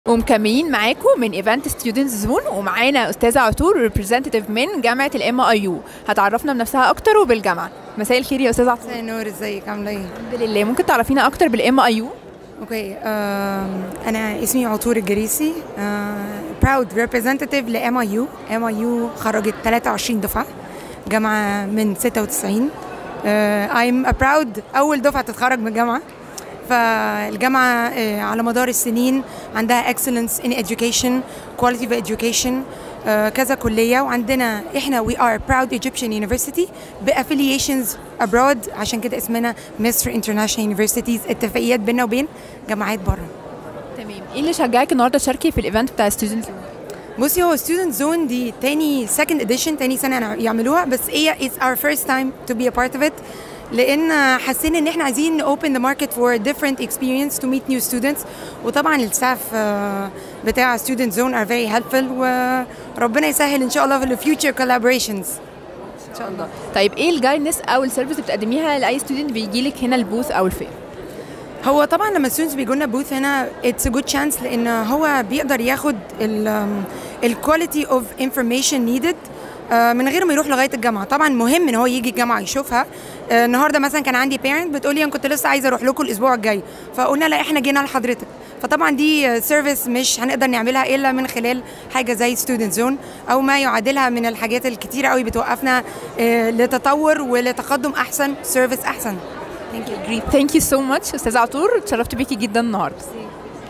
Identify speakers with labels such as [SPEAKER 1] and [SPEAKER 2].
[SPEAKER 1] ومكملين معاكم من ايفنت ستودنتس زون ومعانا استاذه عطور ريبريزنتيف من جامعه الام اي يو هتعرفنا بنفسها اكتر وبالجامعه مساء الخير يا استاذه عطور
[SPEAKER 2] مساء النور ازيك عامله ايه؟
[SPEAKER 1] الحمد لله ممكن تعرفينا اكتر بالام اي يو
[SPEAKER 2] اوكي آم، انا اسمي عطور الجريسي براود ريبريزنتيف لام اي يو ام اي يو خرجت 23 دفعه جامعه من 96 ايم ا براود اول دفعه تتخرج من الجامعه فالجامعه آه، على مدار السنين عندها excellence in education quality of education آه، كذا كليه وعندنا احنا we are proud Egyptian University بافiliations abroad عشان كده اسمنا مصر International Universities اتفاقيات بيننا وبين جامعات بره
[SPEAKER 1] تمام ايه اللي شجعك النهارده تشاركي في الايفنت بتاع ستودنتس
[SPEAKER 2] بصي هو student zone دي تاني second edition تاني سنه نع- يعملوها بس هي it's our first time to be a part of it لان حسينا ان احنا عايزين open the market for different experience to meet new students وطبعا الستاف بتاع student zone are very helpful وربنا يسهل ان شاء الله في the future collaborations
[SPEAKER 1] ان شاء الله طيب ايه الجايدنس او السيرفيس اللي بتقدميها لاي ستودنت بيجي لك هنا البوث او الفير
[SPEAKER 2] هو طبعا لما الستودنتس بيجوا لنا بوث هنا اتس جود شانس لان هو بيقدر ياخد الكواليتي اوف انفورميشن نيدد من غير ما يروح لغايه الجامعه طبعا مهم ان هو يجي الجامعه يشوفها آه، النهارده مثلا كان عندي بيرنت بتقول لي انا كنت لسه عايزه اروح لكم الاسبوع الجاي فقلنا لا احنا جينا لحضرتك فطبعا دي سيرفيس مش هنقدر نعملها الا من خلال حاجه زي ستودنت زون او ما يعادلها من الحاجات الكتيره قوي بتوقفنا آه، لتطور ولتقدم احسن سيرفيس احسن ثانك يو
[SPEAKER 1] ثانك يو سو ماتش استاذه عطور اتشرفت بيكي جدا النهارده